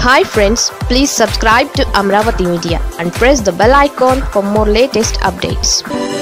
hi friends please subscribe to Amaravati media and press the bell icon for more latest updates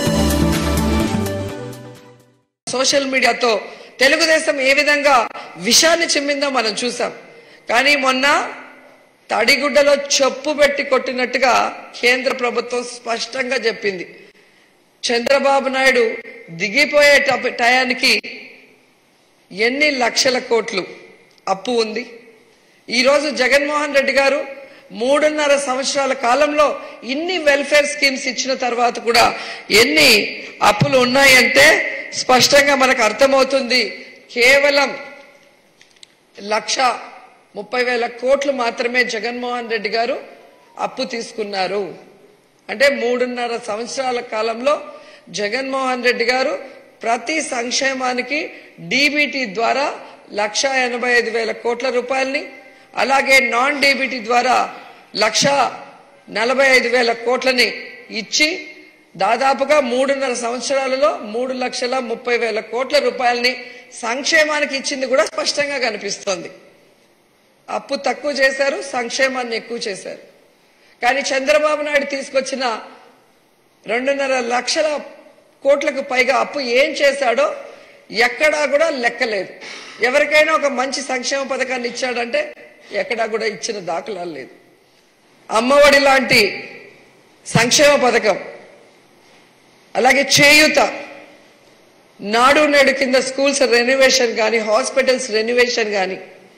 social మీడియాతో తెలుగుదేశం ఏ విధంగా విషాన్ని చిమ్మిందో మనం చూసాం కానీ మొన్న తడిగుడ్డలో చెప్పు పెట్టి కొట్టినట్టుగా కేంద్ర ప్రభుత్వం స్పష్టంగా చెప్పింది చంద్రబాబు నాయుడు దిగిపోయే టప- టయానికి ఎన్ని లక్షల కోట్లు అప్పు ఉంది ఈరోజు జగన్మోహన్ రెడ్డి గారు మూడున్నర సంవత్సరాల కాలంలో ఇన్ని వెల్ఫేర్ స్కీమ్స్ ఇచ్చిన తర్వాత కూడా ఎన్ని అప్పులు ఉన్నాయంటే స్పష్టంగా మనకు అర్థమవుతుంది కేవలం లక్ష ముప్పై వేల కోట్లు మాత్రమే జగన్మోహన్ రెడ్డి గారు అప్పు తీసుకున్నారు అంటే మూడున్నర సంవత్సరాల కాలంలో జగన్మోహన్ రెడ్డి గారు ప్రతి సంక్షేమానికి డీబీటీ ద్వారా లక్ష ఎనభై ఐదు వేల కోట్ల రూపాయలని అలాగే నాన్ డీబీటీ ద్వారా లక్ష నలభై ఐదు వేల కోట్లని ఇచ్చి దాదాపుగా మూడున్నర సంవత్సరాలలో మూడు లక్షల ముప్పై వేల కోట్ల రూపాయలని సంక్షేమానికి ఇచ్చింది కూడా స్పష్టంగా కనిపిస్తోంది అప్పు తక్కువ చేశారు సంక్షేమాన్ని ఎక్కువ చేశారు కానీ చంద్రబాబు నాయుడు తీసుకొచ్చిన రెండున్నర లక్షల కోట్లకు పైగా అప్పు ఏం చేశాడో ఎక్కడా కూడా లెక్కలేదు ఎవరికైనా ఒక మంచి సంక్షేమ పథకాన్ని ఇచ్చాడంటే ఎక్కడా కూడా ఇచ్చిన దాఖలాలు లేదు అమ్మఒడి లాంటి సంక్షేమ పథకం అలాగే చేయూత నాడు నేడు కింద స్కూల్స్ రెనోవేషన్ కానీ హాస్పిటల్స్ రెనోవేషన్ కానీ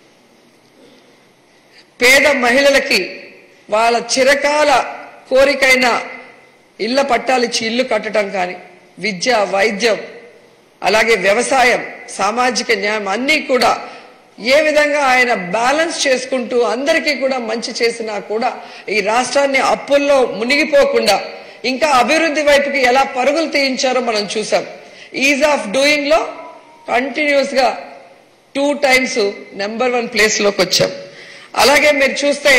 పేద మహిళలకి వాళ్ళ చిరకాల కోరికైన ఇళ్ల పట్టాలిచ్చి ఇల్లు కట్టడం కానీ విద్య వైద్యం అలాగే వ్యవసాయం సామాజిక న్యాయం అన్నీ కూడా ఏ విధంగా ఆయన బ్యాలెన్స్ చేసుకుంటూ అందరికీ కూడా మంచి చేసినా కూడా ఈ రాష్ట్రాన్ని అప్పుల్లో మునిగిపోకుండా ఇంకా అభివృద్ధి వైపుకి ఎలా పరుగులు తీయించారో మనం చూసాం ఈజ్ ఆఫ్ డూయింగ్ లో కంటిన్యూస్ గా two times number one place లోకి వచ్చాం అలాగే మీరు చూస్తే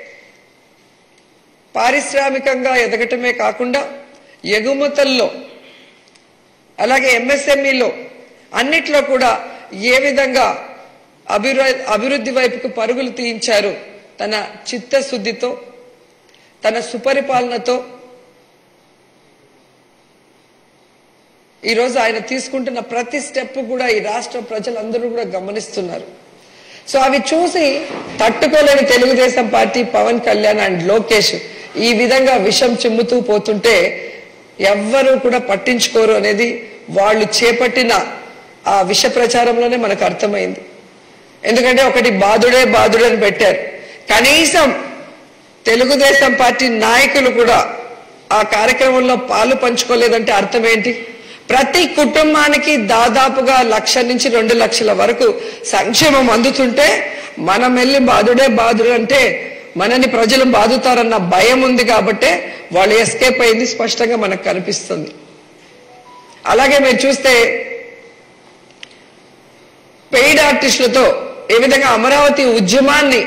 పారిశ్రామికంగా ఎదగటమే కాకుండా ఎగుమతుల్లో అలాగే ఎంఎస్ఎంఈలో అన్నిట్లో కూడా ఏ విధంగా అభివృద్ధి అభివృద్ధి వైపుకు పరుగులు తీయించారు తన చిత్తశుద్ధితో తన సుపరిపాలనతో ఈరోజు ఆయన తీసుకుంటున్న ప్రతి స్టెప్ కూడా ఈ రాష్ట్ర ప్రజలందరూ కూడా గమనిస్తున్నారు సో అవి చూసి తట్టుకోలేని తెలుగుదేశం పార్టీ పవన్ కళ్యాణ్ అండ్ లోకేష్ ఈ విధంగా విషం చిమ్ముతూ పోతుంటే ఎవ్వరూ కూడా పట్టించుకోరు అనేది వాళ్ళు చేపట్టిన ఆ విష ప్రచారంలోనే మనకు అర్థమైంది ఎందుకంటే ఒకటి బాధుడే బాధుడే అని పెట్టారు కనీసం తెలుగుదేశం పార్టీ నాయకులు కూడా ఆ కార్యక్రమంలో పాలు పంచుకోలేదంటే అర్థం ఏంటి ప్రతి కుటుంబానికి దాదాపుగా లక్ష నుంచి రెండు లక్షల వరకు సంక్షేమం అందుతుంటే మనం వెళ్ళి బాధుడే బాధుడు అంటే మనని ప్రజలు బాధుతారన్న భయం ఉంది కాబట్టే వాళ్ళు ఎస్కేప్ అయింది స్పష్టంగా మనకు కనిపిస్తుంది అలాగే మీరు చూస్తే పెయిడ్ ఆర్టిస్టులతో ఏ విధంగా అమరావతి ఉద్యమాన్ని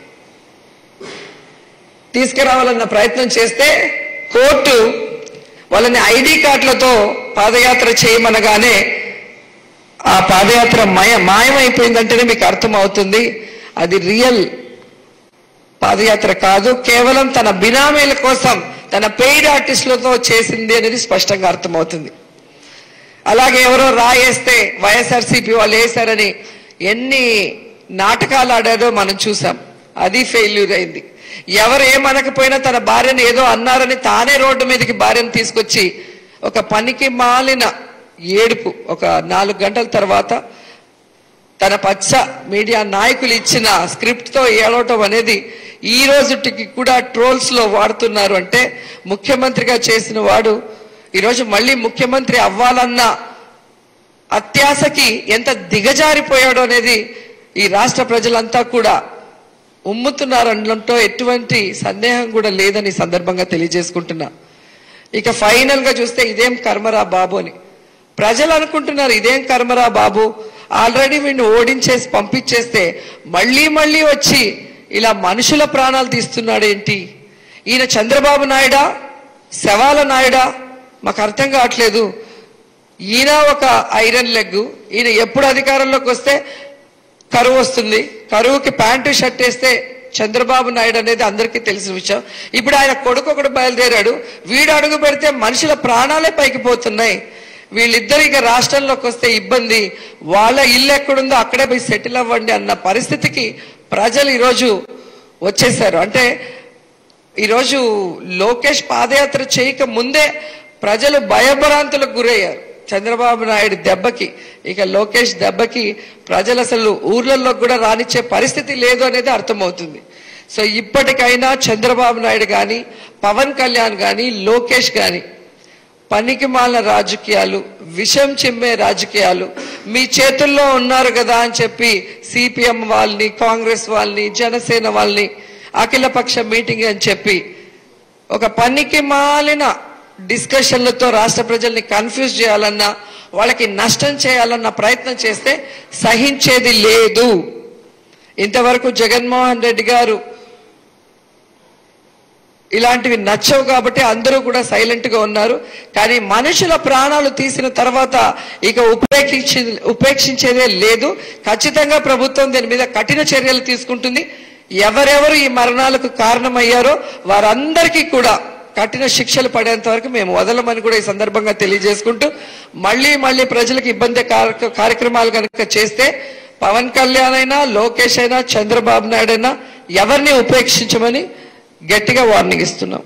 తీసుకురావాలన్న ప్రయత్నం చేస్తే కోర్టు వాళ్ళని ఐడి కార్డులతో పాదయాత్ర చేయమనగానే ఆ పాదయాత్ర మయ మాయమైపోయిందంటేనే మీకు అర్థం అవుతుంది అది రియల్ పాదయాత్ర కాదు కేవలం తన బినామీల కోసం తన పెయిడ్ ఆర్టిస్టులతో చేసింది అనేది స్పష్టంగా అర్థమవుతుంది అలాగే ఎవరో రాయేస్తే వైఎస్ఆర్సీపీ వాళ్ళు వేశారని ఎన్ని నాటకాలు ఆడారో మనం చూసాం అది ఫెయిల్యూర్ అయింది ఎవరు ఏమనకపోయినా తన భార్యను ఏదో అన్నారని తానే రోడ్డు మీదకి భార్యను తీసుకొచ్చి ఒక పనికి మాలిన ఏడుపు ఒక నాలుగు గంటల తర్వాత తన పచ్చ మీడియా నాయకులు ఇచ్చిన స్క్రిప్ట్ తో ఏడవటం అనేది ఈ రోజుటికి కూడా ట్రోల్స్ లో వాడుతున్నారు అంటే ముఖ్యమంత్రిగా చేసిన వాడు ఈరోజు మళ్ళీ ముఖ్యమంత్రి అవ్వాలన్న అత్యాశకి ఎంత దిగజారిపోయాడో అనేది ఈ రాష్ట్ర ప్రజలంతా కూడా ఉమ్ముతున్నారు అనడంతో ఎటువంటి సందేహం కూడా లేదని ఈ సందర్భంగా తెలియజేసుకుంటున్నా ఇక ఫైనల్ గా చూస్తే ఇదేం కర్మరా బాబు అని ప్రజలు అనుకుంటున్నారు ఇదేం కర్మరా బాబు ఆల్రెడీ వీడిని ఓడించేసి పంపించేస్తే మళ్ళీ మళ్ళీ వచ్చి ఇలా మనుషుల ప్రాణాలు తీస్తున్నాడు ఏంటి ఈయన చంద్రబాబు నాయుడా శవాల నాయుడా మాకు అర్థం కావట్లేదు ఈయన ఒక ఐరన్ లెగ్ ఈయన ఎప్పుడు అధికారంలోకి వస్తే కరువు వస్తుంది కరువుకి ప్యాంటు షర్ట్ వేస్తే చంద్రబాబు నాయుడు అనేది అందరికీ తెలిసిన విషయం ఇప్పుడు ఆయన కొడుకు ఒకడు బయలుదేరాడు వీడు అడుగు పెడితే మనుషుల ప్రాణాలే పైకి పోతున్నాయి వీళ్ళిద్దరు ఇక రాష్ట్రంలోకి వస్తే ఇబ్బంది వాళ్ళ ఇల్లు ఎక్కడుందో అక్కడే పోయి సెటిల్ అవ్వండి అన్న పరిస్థితికి ప్రజలు ఈరోజు వచ్చేసారు అంటే ఈరోజు లోకేష్ పాదయాత్ర చేయక ముందే ప్రజలు భయభ్రాంతులకు గురయ్యారు చంద్రబాబు నాయుడు దెబ్బకి ఇక లోకేష్ దెబ్బకి ప్రజలు అసలు ఊర్లలో కూడా రానిచ్చే పరిస్థితి లేదు అనేది అర్థమవుతుంది సో ఇప్పటికైనా చంద్రబాబు నాయుడు కానీ పవన్ కళ్యాణ్ కానీ లోకేష్ కానీ పనికిమాలిన రాజకీయాలు విషం చిమ్మే రాజకీయాలు మీ చేతుల్లో ఉన్నారు కదా అని చెప్పి సిపిఎం వాళ్ళని కాంగ్రెస్ వాళ్ళని జనసేన వాళ్ళని అఖిలపక్ష మీటింగ్ అని చెప్పి ఒక పనికి మాలిన డిస్కషన్లతో రాష్ట్ర ప్రజల్ని కన్ఫ్యూజ్ చేయాలన్నా వాళ్ళకి నష్టం చేయాలన్న ప్రయత్నం చేస్తే సహించేది లేదు ఇంతవరకు జగన్మోహన్ రెడ్డి గారు ఇలాంటివి నచ్చవు కాబట్టి అందరూ కూడా సైలెంట్ గా ఉన్నారు కానీ మనుషుల ప్రాణాలు తీసిన తర్వాత ఇక ఉపేక్షించి ఉపేక్షించేదే లేదు ఖచ్చితంగా ప్రభుత్వం దీని మీద కఠిన చర్యలు తీసుకుంటుంది ఎవరెవరు ఈ మరణాలకు కారణమయ్యారో వారందరికీ కూడా కఠిన శిక్షలు పడేంత వరకు మేము వదలమని కూడా ఈ సందర్భంగా తెలియజేసుకుంటూ మళ్ళీ మళ్ళీ ప్రజలకు ఇబ్బంది కార- కార్యక్రమాలు కనుక చేస్తే పవన్ కళ్యాణ్ అయినా లోకేష్ అయినా చంద్రబాబు నాయుడు అయినా ఎవరిని ఉపేక్షించమని గట్టిగా వార్నింగ్ ఇస్తున్నాం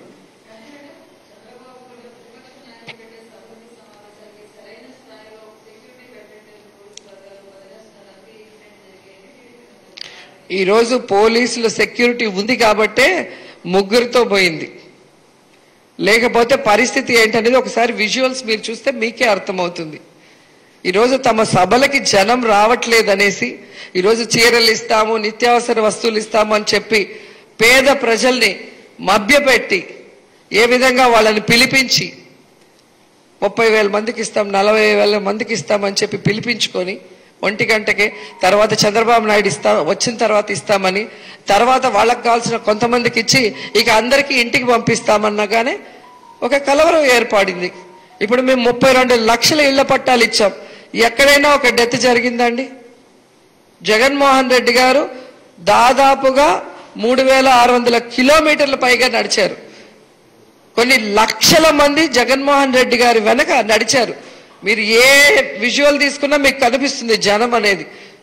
ఈరోజు పోలీసుల సెక్యూరిటీ ఉంది కాబట్టే ముగ్గురితో పోయింది లేకపోతే పరిస్థితి ఏంటనేది ఒకసారి విజువల్స్ మీరు చూస్తే మీకే అర్థమవుతుంది ఈరోజు తమ సభలకి జనం రావట్లేదనేసి ఈరోజు చీరలు ఇస్తాము నిత్యావసర వస్తువులు ఇస్తాము అని చెప్పి పేద ప్రజల్ని మభ్యపెట్టి ఏ విధంగా వాళ్ళని పిలిపించి ముప్పై వేల మందికి ఇస్తాం నలభై వేల మందికి ఇస్తామని చెప్పి పిలిపించుకొని ఒంటి గంటకే తర్వాత చంద్రబాబు నాయుడు ఇస్తా వచ్చిన తర్వాత ఇస్తామని తర్వాత వాళ్ళకి కావాల్సిన కొంతమందికి ఇచ్చి ఇక అందరికీ ఇంటికి పంపిస్తామన్నగానే ఒక కలవరం ఏర్పడింది ఇప్పుడు మేము ముప్పై రెండు లక్షల ఇళ్ల పట్టాలు ఇచ్చాం ఎక్కడైనా ఒక డెత్ జరిగిందండి జగన్మోహన్ రెడ్డి గారు దాదాపుగా మూడు వేల ఆరు వందల కిలోమీటర్ల పైగా నడిచారు కొన్ని లక్షల మంది జగన్మోహన్ రెడ్డి గారి వెనక నడిచారు మీరు ఏ విజువల్ తీసుకున్నా మీకు కనిపిస్తుంది జనం అనేది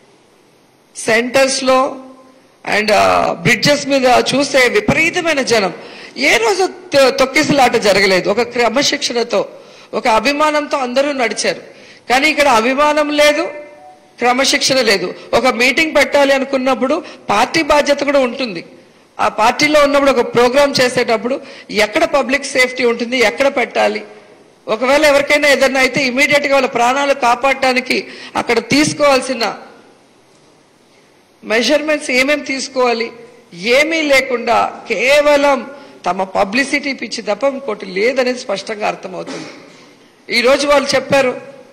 సెంటర్స్ లో అండ్ బ్రిడ్జెస్ మీద చూస్తే విపరీతమైన జనం ఏ రోజు తొ- తొక్కిసలాట జరగలేదు ఒక క్రమశిక్షణతో ఒక అభిమానంతో అందరూ నడిచారు కానీ ఇక్కడ అభిమానం లేదు క్రమశిక్షణ లేదు ఒక మీటింగ్ పెట్టాలి అనుకున్నప్పుడు పార్టీ బాధ్యత కూడా ఉంటుంది ఆ పార్టీలో ఉన్నప్పుడు ఒక ప్రోగ్రామ్ చేసేటప్పుడు ఎక్కడ పబ్లిక్ సేఫ్టీ ఉంటుంది ఎక్కడ పెట్టాలి ఒకవేళ ఎవరికైనా ఏదైనా అయితే ఇమీడియట్ గా వాళ్ళ ప్రాణాలు కాపాడటానికి అక్కడ తీసుకోవాల్సిన మెజర్మెంట్స్ ఏమేమి తీసుకోవాలి ఏమీ లేకుండా కేవలం తమ పబ్లిసిటీ పిచ్చి తప్ప ఇంకోటి లేదనేది స్పష్టంగా అర్థమవుతుంది ఈ రోజు వాళ్ళు చెప్పారు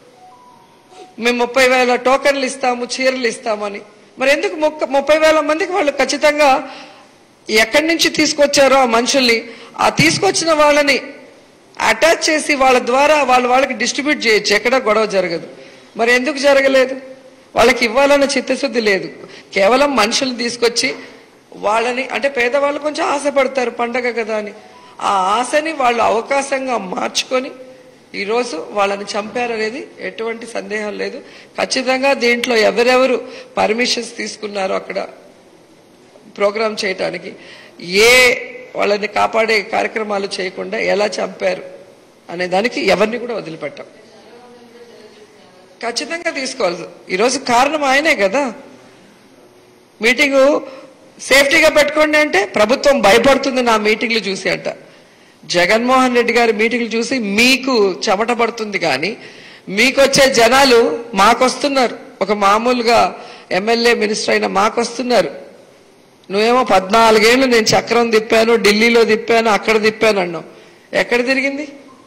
మేము ముప్పై వేల టోకన్లు ఇస్తాము చీరలు ఇస్తామని మరి ఎందుకు ముక్క ముప్పై వేల మందికి వాళ్ళు ఖచ్చితంగా ఎక్కడి నుంచి తీసుకొచ్చారో ఆ మనుషుల్ని ఆ తీసుకొచ్చిన వాళ్ళని అటాచ్ చేసి వాళ్ళ ద్వారా వాళ్ళ వాళ్ళకి డిస్ట్రిబ్యూట్ చేయొచ్చు ఎక్కడ గొడవ జరగదు మరి ఎందుకు జరగలేదు వాళ్ళకి ఇవ్వాలన్న చిత్తశుద్ధి లేదు కేవలం మనుషుల్ని తీసుకొచ్చి వాళ్ళని అంటే పేదవాళ్ళు కొంచెం ఆశపడతారు పండగ కదా అని ఆ ఆశని వాళ్ళు అవకాశంగా మార్చుకొని ఈరోజు వాళ్ళని చంపారనేది ఎటువంటి సందేహం లేదు ఖచ్చితంగా దీంట్లో ఎవరెవరు పర్మిషన్స్ తీసుకున్నారో అక్కడ ప్రోగ్రామ్ చేయటానికి ఏ వాళ్ళని కాపాడే కార్యక్రమాలు చేయకుండా ఎలా చంపారు అనే దానికి ఎవరిని కూడా వదిలిపెట్టాం ఖచ్చితంగా తీసుకోవాలి ఈరోజు కారణం ఆయనే కదా మీటింగు సేఫ్టీగా పెట్టుకోండి అంటే ప్రభుత్వం భయపడుతుంది నా మీటింగ్లు చూసి అంట జగన్మోహన్ రెడ్డి గారి మీటింగ్లు చూసి మీకు చెమట పడుతుంది కానీ మీకు వచ్చే జనాలు మాకొస్తున్నారు ఒక మామూలుగా ఎమ్మెల్యే మినిస్టర్ అయిన మాకొస్తున్నారు నువ్వేమో పద్నాలుగేళ్లు నేను చక్రం తిప్పాను ఢిల్లీలో తిప్పాను అక్కడ తిప్పాను అన్నావు ఎక్కడ తిరిగింది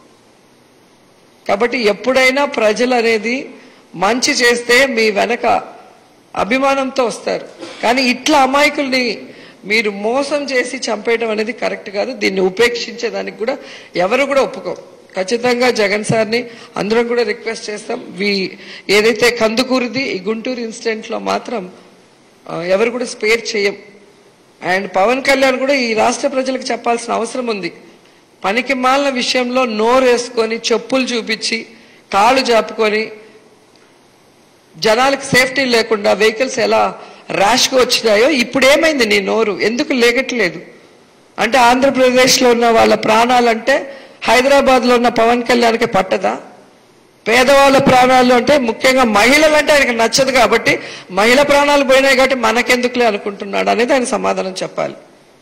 కాబట్టి ఎప్పుడైనా ప్రజలు అనేది మంచి చేస్తే మీ వెనక అభిమానంతో వస్తారు కానీ ఇట్లా అమాయకుల్ని మీరు మోసం చేసి చంపేయడం అనేది కరెక్ట్ కాదు దీన్ని ఉపేక్షించేదానికి కూడా ఎవరు కూడా ఒప్పుకోం ఖచ్చితంగా జగన్ సార్ని అందరం కూడా రిక్వెస్ట్ చేస్తాం వి ఏదైతే కందుకూరిది ఈ గుంటూరు ఇన్సిడెంట్ లో మాత్రం ఆ, ఎవరు కూడా స్పేర్ చేయం అండ్ పవన్ కళ్యాణ్ కూడా ఈ రాష్ట్ర ప్రజలకు చెప్పాల్సిన అవసరం ఉంది పనికి మాలిన విషయంలో నోరు వేసుకొని చెప్పులు చూపించి కాళ్ళు జాపుకొని జనాలకు సేఫ్టీ లేకుండా వెహికల్స్ ఎలా ర్యాష్గా వచ్చినాయో ఇప్పుడు ఏమైంది నీ నోరు ఎందుకు లేగట్లేదు అంటే ఆంధ్రప్రదేశ్లో ఉన్న వాళ్ళ ప్రాణాలంటే హైదరాబాద్లో ఉన్న పవన్ కళ్యాణ్కి పట్టదా పేదవాళ్ళ ప్రాణాలు అంటే ముఖ్యంగా మహిళలు అంటే ఆయనకు నచ్చదు కాబట్టి మహిళ ప్రాణాలు పోయినాయి కాబట్టి మనకెందుకులే అనుకుంటున్నాడు అనేది ఆయన సమాధానం చెప్పాలి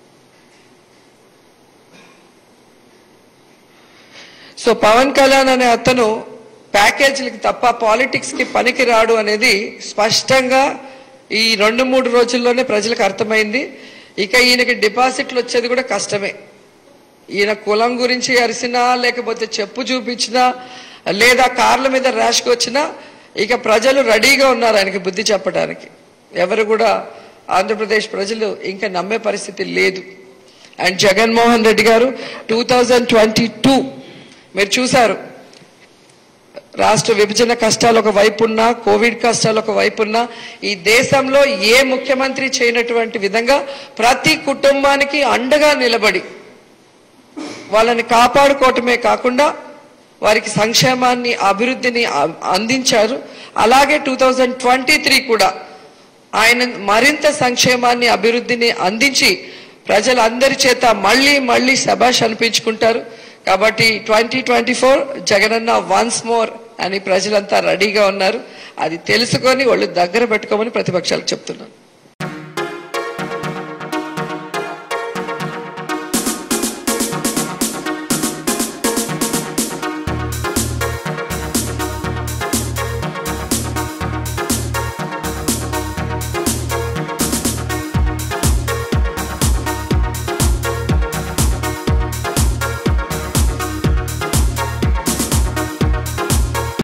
సో పవన్ కళ్యాణ్ అనే అతను ప్యాకేజీలకి తప్ప పాలిటిక్స్ కి పనికి రాడు అనేది స్పష్టంగా ఈ రెండు మూడు రోజుల్లోనే ప్రజలకు అర్థమైంది ఇక ఈయనకి డిపాజిట్లు వచ్చేది కూడా కష్టమే ఈయన కులం గురించి అరిసినా లేకపోతే చెప్పు చూపించినా లేదా కార్ల మీద ర్యాష్కి వచ్చినా ఇక ప్రజలు రెడీగా ఉన్నారు ఆయనకి బుద్ధి చెప్పడానికి ఎవరు కూడా ఆంధ్రప్రదేశ్ ప్రజలు ఇంకా నమ్మే పరిస్థితి లేదు అండ్ జగన్మోహన్ రెడ్డి గారు టూ థౌజండ్ ట్వంటీ టూ మీరు చూశారు రాష్ట్ర విభజన కష్టాలు ఒక వైపు ఉన్నా కోవిడ్ కష్టాలు ఒక వైపు ఉన్నా ఈ దేశంలో ఏ ముఖ్యమంత్రి చేయనటువంటి విధంగా ప్రతి కుటుంబానికి అండగా నిలబడి వాళ్ళని కాపాడుకోవటమే కాకుండా వారికి సంక్షేమాన్ని అభివృద్ధిని అ- అందించారు అలాగే టూ థౌజండ్ ట్వంటీ త్రీ కూడా ఆయన మరింత సంక్షేమాన్ని అభివృద్ధిని అందించి ప్రజలందరి చేత మళ్ళీ మళ్ళీ శబాష్ అనిపించుకుంటారు కాబట్టి twenty twenty four Jagananna once more అని ప్రజలంతా రెడీగా ఉన్నారు అది తెలుసుకొని వాళ్ళు దగ్గర పెట్టుకోమని ప్రతిపక్షాలకు చెప్తున్నాను